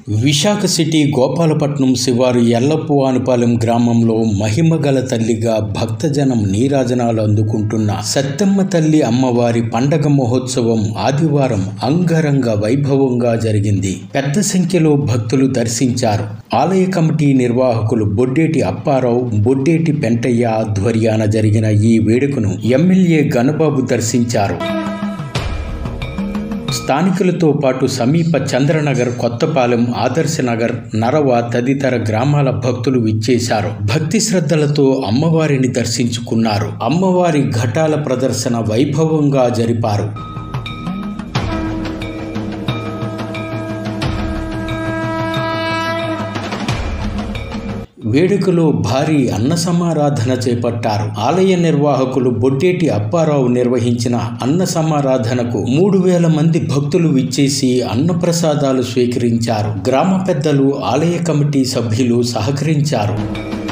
Visakha city Gopalapatnam శివారు ఎల్లప్పువానిపాలెం గ్రామంలో మహిమగల తల్లిగా భక్తజనం నీరాజనాలు అందుకుంటున్న సత్తమ్మ తల్లి అమ్మవారి పండగ మహోత్సవం ఆదివారం అంగరంగ వైభవంగా జరిగింది పెద్ద సంఖ్యలో భక్తులు దర్శించారు ఆలయ కమిటీ నిర్వాహకులు బొడ్డేటి అప్పారావు బొడ్డేటి పెంటయ్య ఆధ్వర్యాన జరిగిన ఈ వేడుకను ఎమ్మెల్యే గణబాబు దర్శించారు స్థానికులతో పాటు సమీప చంద్రనగర్ కొత్తపాలెం ఆదర్శనగర్ నరవ తదితర గ్రామాల భక్తులు విచ్చేశారు భక్తి శ్రద్ధలతో అమ్మవారిని దర్శించుకున్నారు అమ్మవారి ఘటాల ప్రదర్శన వైభవంగా జరిపారు వేడుకలో భారీ అన్న సమారాధన చేపట్టారు ఆలయ నిర్వాహకులు బొడ్డేటి అప్పారావు నిర్వహించిన అన్న సమారాధనకు మూడు వేల మంది భక్తులు విచ్చేసి అన్నప్రసాదాలు స్వీకరించారు గ్రామ పెద్దలు ఆలయ కమిటీ సభ్యులు సహకరించారు